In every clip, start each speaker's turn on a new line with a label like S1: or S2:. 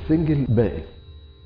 S1: السنجل بائس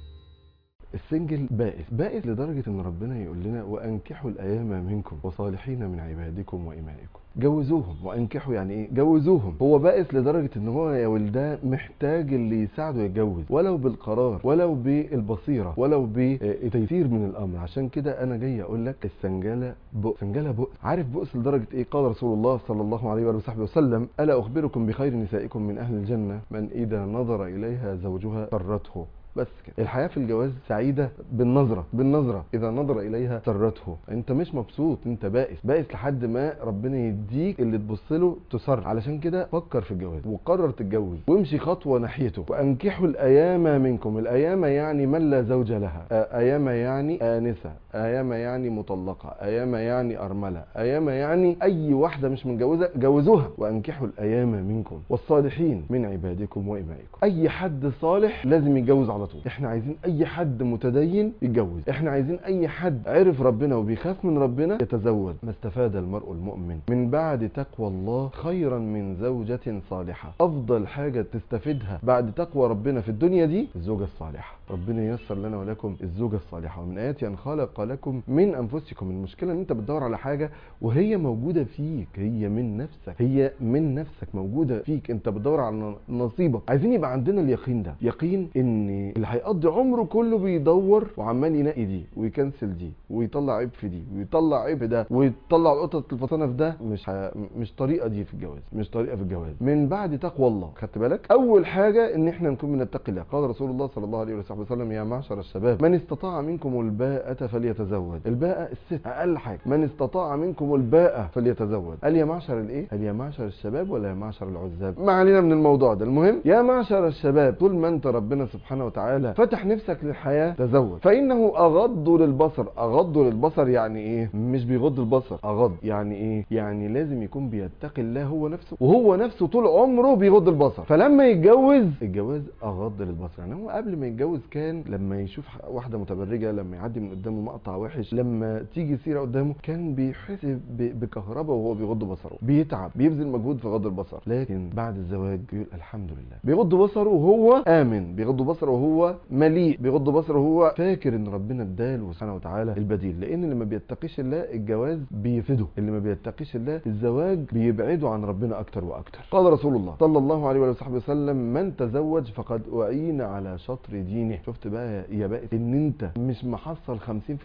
S1: السنجل بائس بائس لدرجة ان ربنا يقول لنا وانكحوا الايام منكم وصالحين من عبادكم وامائكم جوزوهم وانكحوا يعني ايه جوزوهم هو بائس لدرجة ان هو يا ولدان محتاج اللي يساعده يتجوز ولو بالقرار ولو بالبصيرة ولو بتيسير من الامر عشان كده انا جاي اقول لك السنجلة بؤس سنجلة بؤس عارف بؤس لدرجة ايه قال رسول الله صلى الله عليه وآله وصحبه وسلم الا اخبركم بخير نسائكم من اهل الجنة من اذا نظر اليها زوجها سرته بس كده الحياه في الجواز سعيده بالنظره بالنظره اذا نظر اليها سرته انت مش مبسوط انت بائس بائس لحد ما ربنا يديك اللي تبص له تسر علشان كده فكر في الجواز وقرر تتجوز وامشي خطوه ناحيته وانكحوا الايام منكم الايام يعني من لا زوج لها ايام يعني انسه ايام يعني مطلقه ايام يعني ارمله ايام يعني اي واحده مش متجوزه جوزوها وانكحوا الايام منكم والصالحين من عبادكم وامائكم اي حد صالح لازم يتجوز على طول احنا عايزين اي حد متدين يتجوز احنا عايزين اي حد عرف ربنا وبيخاف من ربنا يتزوج ما استفاد المرء المؤمن من بعد تقوى الله خيرا من زوجة صالحة افضل حاجة تستفيدها بعد تقوى ربنا في الدنيا دي الزوجة الصالحة ربنا ييسر لنا ولكم الزوجة الصالحة ومن آيات أن خلق لكم من أنفسكم المشكلة أن أنت بتدور على حاجة وهي موجودة فيك هي من نفسك هي من نفسك موجودة فيك أنت بتدور على نصيبك عايزين يبقى عندنا اليقين ده يقين أن اللي هيقضي عمره كله بيدور وعمال ينقي دي ويكنسل دي ويطلع عيب في دي ويطلع عيب في ده ويطلع قطط الفطانه في ده مش ه... مش طريقه دي في الجواز مش طريقه في الجواز من بعد تقوى الله خدت بالك اول حاجه ان احنا نكون بنتقي الله قال رسول الله صلى الله عليه وسلم يا معشر الشباب من استطاع منكم الباءة فليتزوج الباءة الست اقل حاجه من استطاع منكم الباءة فليتزوج قال يا معشر الايه قال يا معشر الشباب ولا يا معشر العزاب ما علينا من الموضوع ده المهم يا معشر الشباب طول ما انت ربنا سبحانه وتعالى فتح نفسك للحياة تزوج فإنه أغض للبصر أغض للبصر يعني إيه مش بيغض البصر أغض يعني إيه يعني لازم يكون بيتقي الله هو نفسه وهو نفسه طول عمره بيغض البصر فلما يتجوز الجواز أغض للبصر يعني هو قبل ما يتجوز كان لما يشوف واحدة متبرجة لما يعدي من قدامه مقطع وحش لما تيجي سيرة قدامه كان بيحس بكهرباء وهو بيغض بصره بيتعب بيبذل مجهود في غض البصر لكن بعد الزواج بيقول الحمد لله بيغض بصره وهو آمن بيغض بصره وهو مليء بيغض بصره وهو فاكر ان ربنا اداله سبحانه وتعالى البديل لان اللي ما بيتقيش الله الجواز بيفيده اللي ما بيتقيش الله الزواج بيبعده عن ربنا اكتر واكتر قال رسول الله صلى الله عليه وصحبه وسلم من تزوج فقد اعين على شطر دينه شفت بقى يا بقى ان انت مش محصل 50%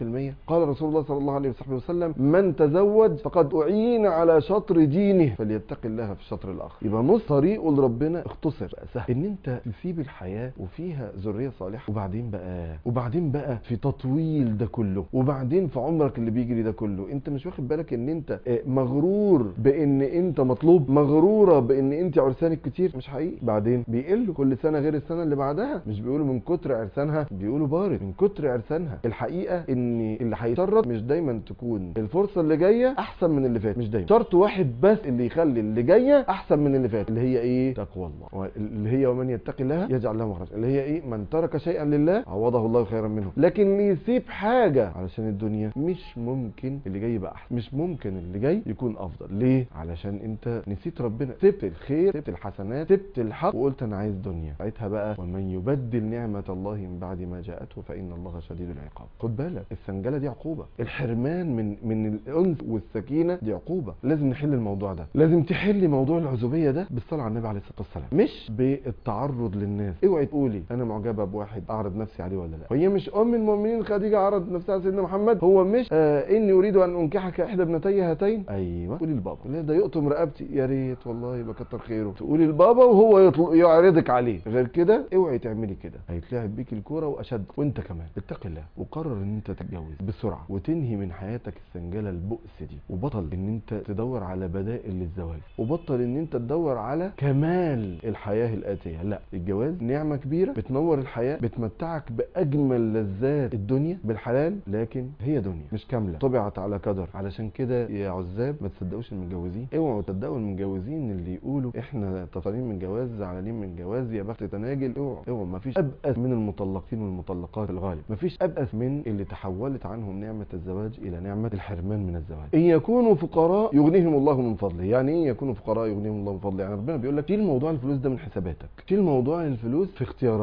S1: قال رسول الله صلى الله عليه وصحبه وسلم من تزوج فقد اعين على شطر دينه فليتقي الله في الشطر الاخر يبقى نص طريقه لربنا اختصر بقى سهل ان انت تسيب الحياه وفيها ذريه صالحه وبعدين بقى وبعدين بقى في تطويل ده كله وبعدين في عمرك اللي بيجري ده كله انت مش واخد بالك ان انت مغرور بان انت مطلوب مغروره بان انت عرسانك كتير مش حقيقي بعدين بيقلوا كل سنه غير السنه اللي بعدها مش بيقولوا من كتر عرسانها بيقولوا بارد من كتر عرسانها الحقيقه ان اللي هيشرط مش دايما تكون الفرصه اللي جايه احسن من اللي فات مش دايما شرط واحد بس اللي يخلي اللي جايه احسن من اللي فات اللي هي ايه تقوى الله اللي هي ومن يتقي الله يجعل له مخرجا اللي هي ايه من ترك شيئا لله عوضه الله خيرا منه لكن اللي يسيب حاجه علشان الدنيا مش ممكن اللي جاي يبقى احسن مش ممكن اللي جاي يكون افضل ليه علشان انت نسيت ربنا سبت الخير سبت الحسنات سبت الحق وقلت انا عايز دنيا ساعتها بقى ومن يبدل نعمه الله من بعد ما جاءته فان الله شديد العقاب خد بالك السنجله دي عقوبه الحرمان من من الانس والسكينه دي عقوبه لازم نحل الموضوع ده لازم تحل موضوع العزوبيه ده بالصلاه على النبي عليه الصلاه والسلام مش بالتعرض للناس اوعي تقولي انا معجبه بواحد اعرض نفسي عليه ولا لا وهي مش ام المؤمنين خديجه عرض نفسها على سيدنا محمد هو مش آه اني اريد ان انكحك احدى ابنتي هاتين ايوه قولي لبابا لا ده يقطم رقبتي يا ريت والله يبقى كتر خيره تقولي لبابا وهو يطل... يعرضك عليه غير كده اوعي تعملي كده هيتلعب بيك الكوره واشد وانت كمان اتقي الله وقرر ان انت تتجوز بسرعه وتنهي من حياتك السنجله البؤس دي وبطل ان انت تدور على بدائل للزواج وبطل ان انت تدور على كمال الحياه الاتيه لا الجواز نعمه كبيره بتنور الحياه بتمتعك باجمل لذات الدنيا بالحلال لكن هي دنيا مش كامله طبعت على قدر علشان كده يا عزاب ما تصدقوش المتجوزين اوعوا تصدقوا المتجوزين اللي يقولوا احنا طفرين من جواز زعلانين من جواز يا بخت تناجل اوعوا اوعوا ما فيش ابأس من المطلقين والمطلقات في الغالب ما فيش ابأس من اللي تحولت عنهم نعمه الزواج الى نعمه الحرمان من الزواج ان يكونوا فقراء يغنيهم الله من فضله يعني ايه يكونوا فقراء يغنيهم الله من فضله يعني ربنا بيقول لك شيل موضوع الفلوس ده من حساباتك شيل موضوع الفلوس في اختياراتك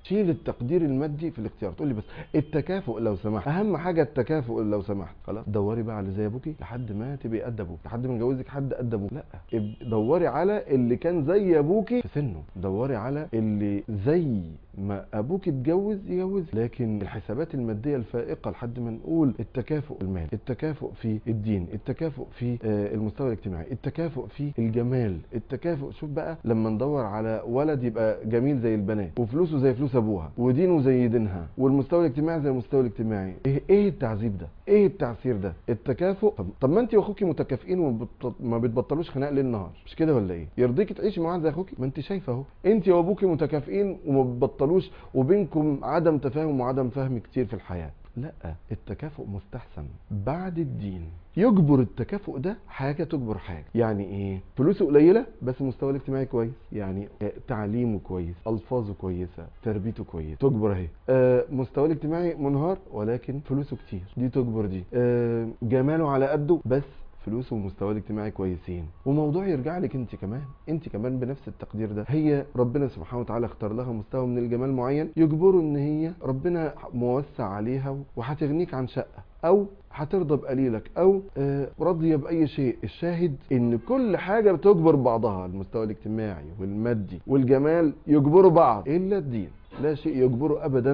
S1: شيل التقدير المادي في الاختيار تقول لي بس التكافؤ لو سمحت اهم حاجه التكافؤ لو سمحت خلاص دوري بقى على زي ابوكي لحد ما تبقي قد ابوك لحد ما نجوزك حد قد ابوك لا اب- دوري على اللي كان زي ابوكي في سنه دوري على اللي زي ما ابوك اتجوز يجوز لكن الحسابات الماديه الفائقه لحد ما نقول التكافؤ المالي التكافؤ في الدين التكافؤ في آه، المستوى الاجتماعي التكافؤ في الجمال التكافؤ شوف بقى لما ندور على ولد يبقى جميل زي البنات وفلوسه زي فلوس ابوها ودينه زي دينها والمستوى الاجتماعي زي المستوى الاجتماعي ايه ايه التعذيب ده ايه التعسير ده التكافؤ طب, طب ما انت واخوكي متكافئين وما بتبطلوش خناق ليل نهار مش كده ولا ايه يرضيكي تعيشي مع واحد زي اخوكي ما انت شايفه اهو انت وابوكي متكافئين وما بتبطلوش وبينكم عدم تفاهم وعدم فهم كتير في الحياه لا التكافؤ مستحسن بعد الدين يجبر التكافؤ ده حاجه تجبر حاجه يعني ايه فلوسه قليله بس مستواه الاجتماعي كويس يعني آه، تعليمه كويس الفاظه كويسه تربيته كويس تجبر اهي آه، مستواه الاجتماعي منهار ولكن فلوسه كتير دي تجبر دي آه، جماله على قده بس فلوسه ومستواه الاجتماعي كويسين وموضوع يرجع لك انت كمان انت كمان بنفس التقدير ده هي ربنا سبحانه وتعالى اختار لها مستوى من الجمال معين يجبره ان هي ربنا موسع عليها وهتغنيك عن شقه او هترضى بقليلك او آه، راضيه باي شيء الشاهد ان كل حاجه بتجبر بعضها المستوى الاجتماعي والمادي والجمال يجبروا بعض الا الدين لا شيء يجبره ابدا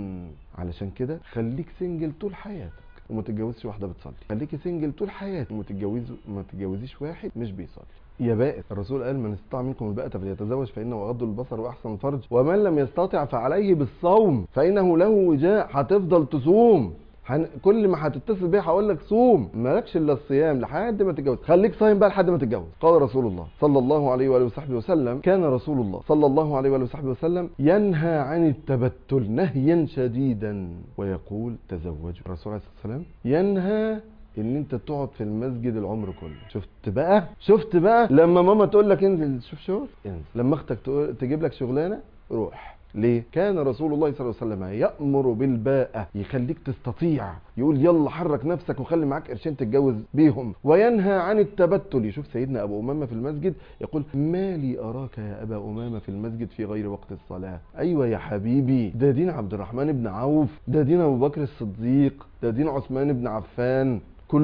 S1: علشان كده خليك سنجل طول حياتك وما تتجوزش واحده بتصلي خليكي سنجل طول حياتك وما تتجوزوا ما تتجوزيش واحد مش بيصلي يا بائس الرسول قال من استطاع منكم الباءة فليتزوج فإنه أغض البصر وأحسن الفرج ومن لم يستطع فعليه بالصوم فإنه له وجاء هتفضل تصوم هن... كل ما هتتصل بيا هقول لك صوم مالكش الا الصيام لحد ما تتجوز خليك صايم بقى لحد ما تتجوز قال رسول الله صلى الله عليه واله وصحبه وسلم كان رسول الله صلى الله عليه واله وصحبه وسلم ينهى عن التبتل نهيا شديدا ويقول تزوجوا الرسول عليه الصلاه والسلام ينهى ان انت تقعد في المسجد العمر كله شفت بقى شفت بقى لما ماما تقول لك انزل شوف شغل انزل لما اختك تقول تجيب لك شغلانه روح ليه؟ كان رسول الله صلى الله عليه وسلم يأمر بالباءة يخليك تستطيع يقول يلا حرك نفسك وخلي معاك قرشين تتجوز بيهم وينهى عن التبتل يشوف سيدنا أبو أمامة في المسجد يقول ما لي أراك يا أبا أمامة في المسجد في غير وقت الصلاة أيوة يا حبيبي ده دين عبد الرحمن بن عوف ده دين أبو بكر الصديق ده دين عثمان بن عفان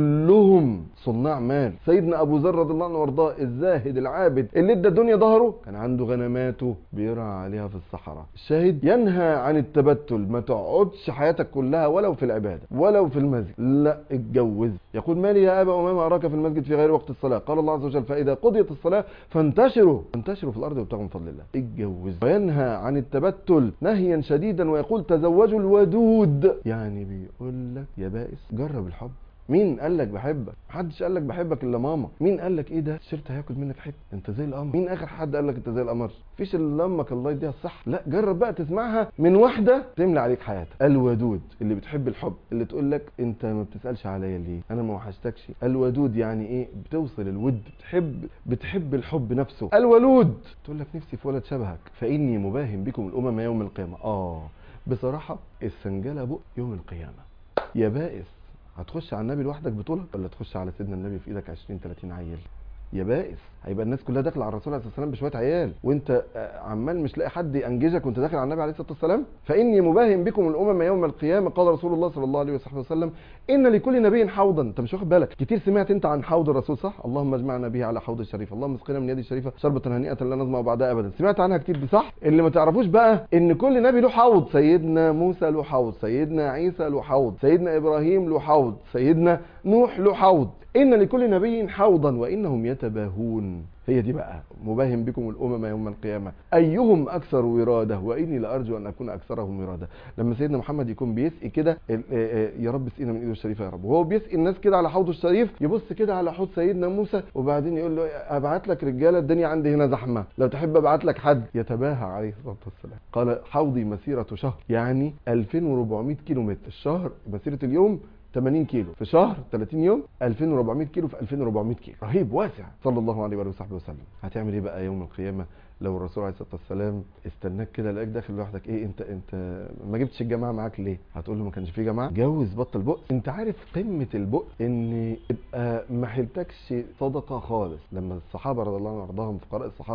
S1: كلهم صناع مال سيدنا ابو ذر رضي الله عنه وارضاه الزاهد العابد اللي ادى الدنيا ظهره كان عنده غنماته بيرعى عليها في الصحراء الشاهد ينهى عن التبتل ما تقعدش حياتك كلها ولو في العباده ولو في المسجد لا اتجوز يقول مالي يا ابا امامه اراك في المسجد في غير وقت الصلاه قال الله عز وجل فاذا قضيت الصلاه فانتشروا فانتشروا في الارض وابتغوا من فضل الله اتجوز وينهى عن التبتل نهيا شديدا ويقول تزوجوا الودود يعني بيقول لك يا بائس جرب الحب مين قال لك بحبك محدش قال لك بحبك الا ماما مين قال لك ايه ده الشرط هياكل منك حته انت زي القمر مين اخر حد قال لك انت زي القمر مفيش الا امك الله يديها الصح لا جرب بقى تسمعها من واحده تملى عليك حياتك الودود اللي بتحب الحب اللي تقول لك انت ما بتسالش عليا ليه انا ما وحشتكش الودود يعني ايه بتوصل الود بتحب بتحب الحب نفسه الولود تقول لك نفسي في ولد شبهك فاني مباهم بكم الامم يوم القيامه اه بصراحه السنجله بق يوم القيامه يا بائس هتخش على النبي لوحدك بطولك ولا تخش على سيدنا النبي في ايدك 20 30 عيل يا بائس هيبقى الناس كلها داخله على الرسول عليه الصلاه والسلام بشويه عيال وانت آه، عمال مش لاقي حد ينجزك وانت داخل على النبي عليه الصلاه والسلام فاني مباهم بكم الامم يوم القيامه قال رسول الله صلى الله عليه وصحبه وسلم ان لكل نبي حوضا انت مش واخد بالك كتير سمعت انت عن حوض الرسول صح اللهم اجمعنا به على حوض الشريف اللهم اسقنا من يدي الشريفه شربة هنيئه لا نظمأ بعدها ابدا سمعت عنها كتير دي صح اللي ما تعرفوش بقى ان كل نبي له حوض سيدنا موسى له حوض سيدنا عيسى له حوض سيدنا ابراهيم له حوض سيدنا نوح له حوض ان لكل نبي حوضا وانهم يتباهون هي دي بقى مباهم بكم الامم يوم القيامه ايهم اكثر وراده واني لارجو ان اكون اكثرهم وراده لما سيدنا محمد يكون بيسقي كده ال- آه، آه، يا رب اسقينا من ايده الشريفه يا رب وهو بيسقي الناس كده على حوضه الشريف يبص كده على حوض سيدنا موسى وبعدين يقول له ابعت لك رجاله الدنيا عندي هنا زحمه لو تحب ابعت لك حد يتباهى عليه الصلاه والسلام قال حوضي مسيره شهر يعني 2400 كيلو متر الشهر مسيره اليوم 80 كيلو في شهر 30 يوم 2400 كيلو في 2400 كيلو رهيب واسع صلى الله عليه وآله وصحبه وسلم هتعمل ايه بقى يوم القيامه لو الرسول عليه الصلاه والسلام استناك كده لقاك داخل لوحدك ايه انت انت ما جبتش الجماعه معاك ليه هتقول له ما كانش في جماعه جوز بطل بق انت عارف قمه البق ان تبقى ما حلتكش صدقه خالص لما الصحابه رضي الله عنهم وارضاهم فقراء الصحابه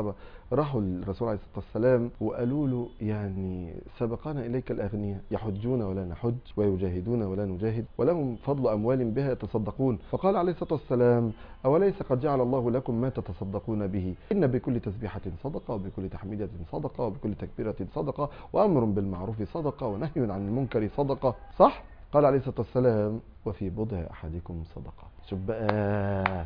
S1: راحوا للرسول عليه الصلاة والسلام وقالوا له يعني سبقنا إليك الأغنياء يحجون ولا نحج ويجاهدون ولا نجاهد ولهم فضل أموال بها يتصدقون فقال عليه الصلاة والسلام أوليس قد جعل الله لكم ما تتصدقون به إن بكل تسبيحة صدقة وبكل تحميدة صدقة وبكل تكبيرة صدقة وأمر بالمعروف صدقة ونهي عن المنكر صدقة صح؟ قال عليه الصلاة والسلام وفي بضع أحدكم صدقة شوف بقى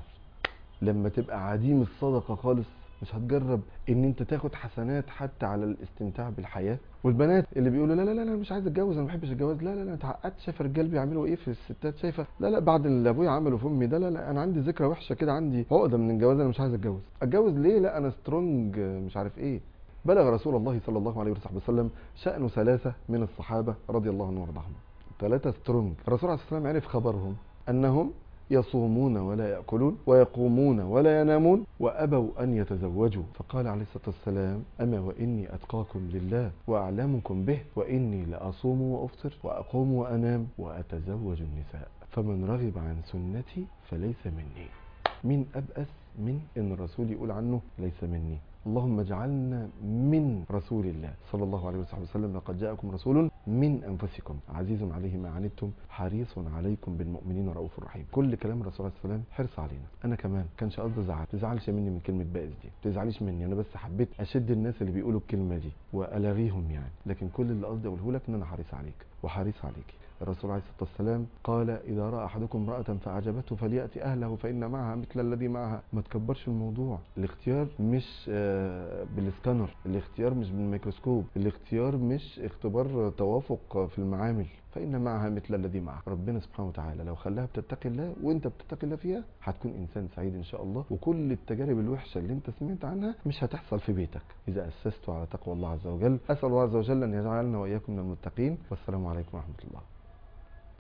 S1: لما تبقى عديم الصدقة خالص مش هتجرب ان انت تاخد حسنات حتى على الاستمتاع بالحياه والبنات اللي بيقولوا لا لا لا, لا مش عايز اتجوز انا ما بحبش الجواز لا لا لا اتعقدت شايفه الرجال بيعملوا ايه في الستات شايفه لا لا بعد اللي ابويا عمله في امي ده لا لا انا عندي ذكرى وحشه كده عندي عقده من الجواز انا مش عايز اتجوز اتجوز ليه لا انا سترونج مش عارف ايه بلغ رسول الله صلى الله عليه وصحبه وسلم شأن ثلاثة من الصحابة رضي الله عنهم وارضاهم ثلاثة سترونج الرسول عليه الصلاة والسلام عرف خبرهم أنهم يصومون ولا يأكلون ويقومون ولا ينامون وأبوا أن يتزوجوا فقال عليه الصلاة والسلام أما وإني أتقاكم لله وأعلمكم به وإني لأصوم وأفطر وأقوم وأنام وأتزوج النساء فمن رغب عن سنتي فليس مني مين أبأس من أن الرسول يقول عنه ليس مني اللهم اجعلنا من رسول الله صلى الله عليه وصحبه وسلم لقد جاءكم رسول من انفسكم عزيز عليه ما عنتم حريص عليكم بالمؤمنين رؤوف رحيم كل كلام الرسول عليه السلام حرص علينا انا كمان كانش قصدي ازعل تزعلش مني من كلمه بائس دي تزعليش مني انا بس حبيت اشد الناس اللي بيقولوا الكلمه دي والغيهم يعني لكن كل اللي قصدي اقوله لك ان انا حريص عليك وحريص عليكي الرسول عليه الصلاة والسلام قال إذا رأى أحدكم امرأة فأعجبته فليأتي أهله فإن معها مثل الذي معها ما تكبرش الموضوع الاختيار مش آه، بالسكانر الاختيار مش بالميكروسكوب الاختيار مش اختبار توافق في المعامل فإن معها مثل الذي معها ربنا سبحانه وتعالى لو خلاها بتتقي الله وانت بتتقي الله فيها هتكون إنسان سعيد إن شاء الله وكل التجارب الوحشة اللي انت سمعت عنها مش هتحصل في بيتك إذا أسست على تقوى الله عز وجل أسأل الله عز وجل أن يجعلنا وإياكم من المتقين والسلام عليكم ورحمة الله